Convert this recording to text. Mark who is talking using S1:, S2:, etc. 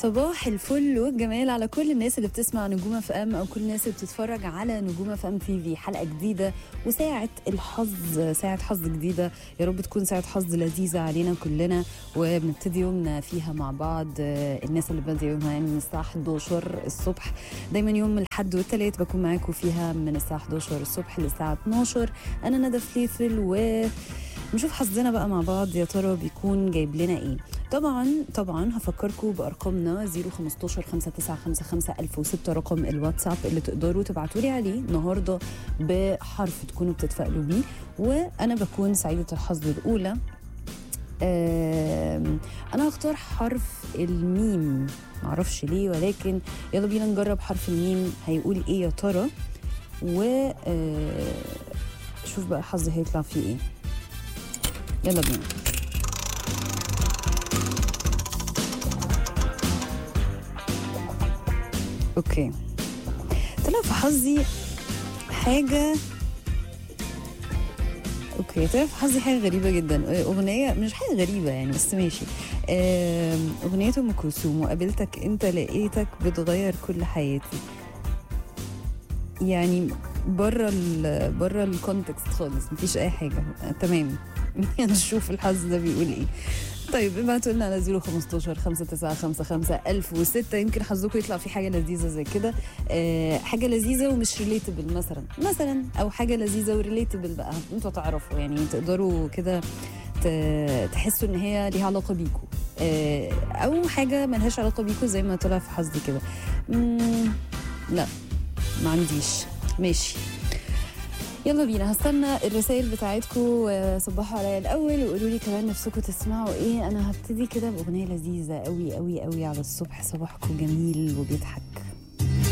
S1: صباح الفل والجمال على كل الناس اللي بتسمع نجوم اف ام او كل الناس اللي بتتفرج على نجوم اف ام تي في حلقه جديده وساعه الحظ ساعه حظ جديده يا رب تكون ساعه حظ لذيذه علينا كلنا وبنبتدي يومنا فيها مع بعض آه، الناس اللي بادئه يومها يعني من الساعه 11 الصبح دايما يوم الحد والثلاث بكون معاكم فيها من الساعه 11 الصبح للساعه 12 انا ندى فليفل و نشوف حظنا بقى مع بعض يا ترى بيكون جايب لنا ايه طبعا طبعا هفكركم بارقامنا 015 5955 1006 رقم الواتساب اللي تقدروا تبعتوا لي عليه النهارده بحرف تكونوا بتتفائلوا بيه وانا بكون سعيده الحظ الاولى آم، انا هختار حرف الميم معرفش ليه ولكن يلا بينا نجرب حرف الميم هيقول ايه يا ترى و آه، شوف بقى حظي هيطلع فيه ايه يلا بينا اوكي طلع في حظي حاجة اوكي طلع في حظي حاجة غريبة جدا اغنية مش حاجة غريبة يعني بس ماشي آم، اغنية ام كلثوم وقابلتك انت لقيتك بتغير كل حياتي يعني بره ال بره الكونتكست خالص مفيش اي حاجه آه، تمام نشوف الحظ ده بيقول ايه طيب ابعتوا لنا على 015 5955 1006 يمكن حظكم يطلع في حاجه لذيذه زي كده آه حاجه لذيذه ومش ريليتبل مثلا مثلا او حاجه لذيذه وريليتبل بقى انتوا تعرفوا يعني تقدروا كده ت- تحسوا ان هي ليها علاقه بيكم آه او حاجه ملهاش علاقه بيكم زي ما طلع في حظي كده مم، لا ما عنديش ماشي يلا بينا هستنى الرسائل بتاعتكم صبحوا عليا الاول وقولوا لي كمان نفسكم تسمعوا ايه انا هبتدي كده باغنيه لذيذه قوي قوي قوي على الصبح صباحكم جميل وبيضحك